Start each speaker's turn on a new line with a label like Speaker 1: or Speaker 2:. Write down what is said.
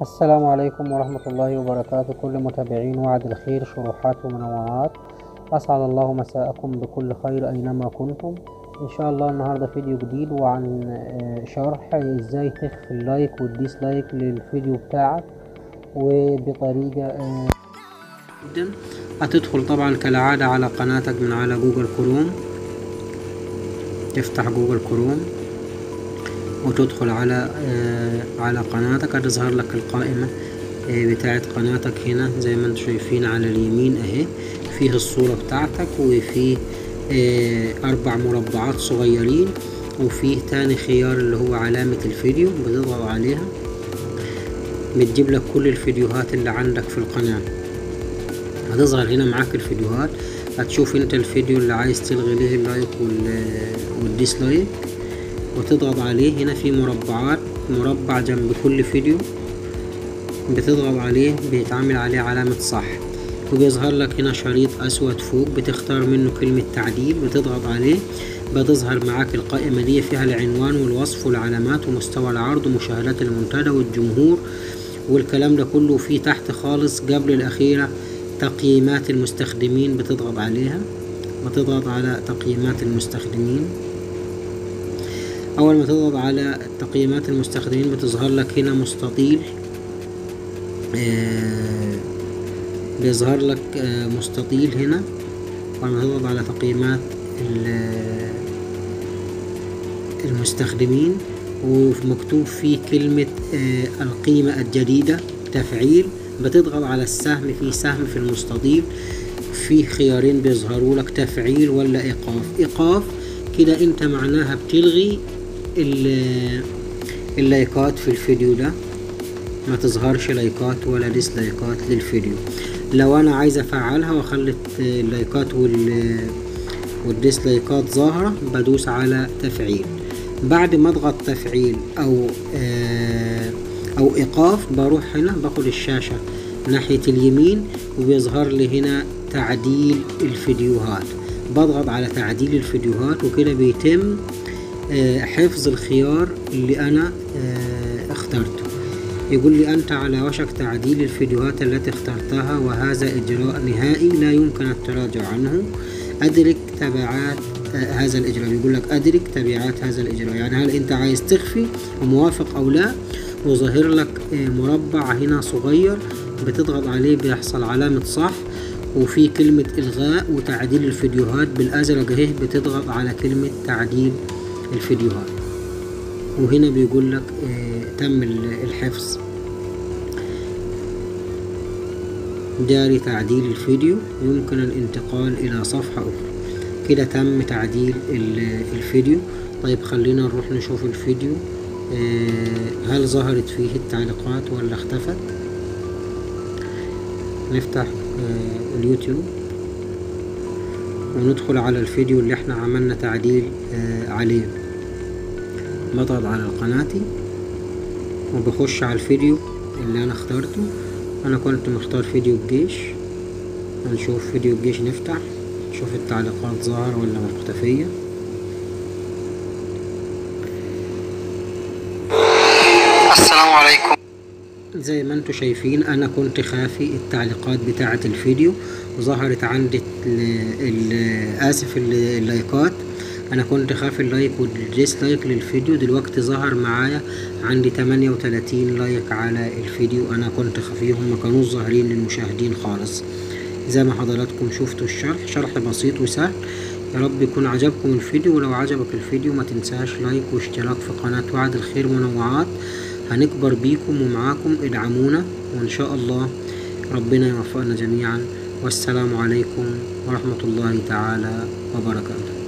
Speaker 1: السلام عليكم ورحمة الله وبركاته كل متابعين وعد الخير شروحات ومنوعات أسعد الله مساءكم بكل خير أينما كنتم إن شاء الله النهاردة فيديو جديد وعن آه، شرح إزاي تخفي اللايك والديسلايك للفيديو بتاعك وبطريقة آه، جدا هتدخل طبعا كالعادة على قناتك من على جوجل كروم تفتح جوجل كروم وتدخل على آه على قناتك هتظهر لك القائمة آه بتاعت قناتك هنا زي ما انتم شايفين على اليمين اهي فيه الصورة بتاعتك وفيه آه أربع مربعات صغيرين وفيه تاني خيار اللي هو علامة الفيديو بتضغط عليها بتجيب لك كل الفيديوهات اللي عندك في القناة هتظهر هنا معاك الفيديوهات هتشوف انت الفيديو اللي عايز تلغي ليه اللايك والديسلايك وتضغط عليه هنا في مربعات مربع جنب كل فيديو بتضغط عليه بيتعمل عليه علامة صح وبيظهر لك هنا شريط أسود فوق بتختار منه كلمة تعديل بتضغط عليه بتظهر معاك القائمة دي فيها العنوان والوصف والعلامات ومستوى العرض ومشاهدات المنتدى والجمهور والكلام ده كله فيه تحت خالص قبل الأخيرة تقييمات المستخدمين بتضغط عليها بتضغط على تقييمات المستخدمين اول ما تضغط على تقييمات المستخدمين بتظهر لك هنا مستطيل آه بيظهر لك آه مستطيل هنا اول ما تضغط على تقييمات المستخدمين ومكتوب فيه كلمة آه القيمة الجديدة تفعيل بتضغط على السهم في سهم في المستطيل في خيارين بيظهروا لك تفعيل ولا ايقاف ايقاف كده انت معناها بتلغي اللايكات في الفيديو ده ما تظهرش لايكات ولا ديسلايكات للفيديو لو انا عايز افعلها واخلي اللايكات وال والديسلايكات ظاهرة بدوس على تفعيل بعد ما اضغط تفعيل او آه او ايقاف بروح هنا باخد الشاشة ناحية اليمين وبيظهر لي هنا تعديل الفيديوهات بضغط على تعديل الفيديوهات وكده بيتم حفظ الخيار اللي انا اخترته يقول لي انت على وشك تعديل الفيديوهات التي اخترتها وهذا اجراء نهائي لا يمكن التراجع عنه ادرك تبعات هذا الاجراء يقول لك ادرك تبعات هذا الاجراء يعني هل انت عايز تخفي وموافق او لا وظاهر لك مربع هنا صغير بتضغط عليه بيحصل علامة صح وفي كلمة إلغاء وتعديل الفيديوهات بالأزرق اهي بتضغط على كلمة تعديل الفيديوهات وهنا بيقول لك اه تم الحفظ جاري تعديل الفيديو يمكن الانتقال إلى صفحة أخرى كده تم تعديل الفيديو طيب خلينا نروح نشوف الفيديو اه هل ظهرت فيه التعليقات ولا اختفت نفتح اه اليوتيوب وندخل على الفيديو اللي احنا عملنا تعديل آه عليه بضغط على قناتي وبخش على الفيديو اللي انا اخترته انا كنت مختار فيديو الجيش هنشوف فيديو الجيش نفتح نشوف التعليقات ظاهرة ولا مختفية
Speaker 2: السلام عليكم
Speaker 1: زي ما انتم شايفين انا كنت خافي التعليقات بتاعة الفيديو وظهرت عندي اسف اللايكات انا كنت خافي اللايك والديسلايك للفيديو دلوقتي ظهر معايا عندي 38 لايك على الفيديو انا كنت خافيهم ما كانوش ظاهرين للمشاهدين خالص زي ما حضراتكم شفتوا الشرح شرح بسيط وسهل يا رب يكون عجبكم الفيديو ولو عجبك الفيديو ما تنساش لايك واشتراك في قناة وعد الخير منوعات هنكبر بيكم ومعاكم ادعمونا وان شاء الله ربنا يوفقنا جميعا والسلام عليكم ورحمة الله تعالى وبركاته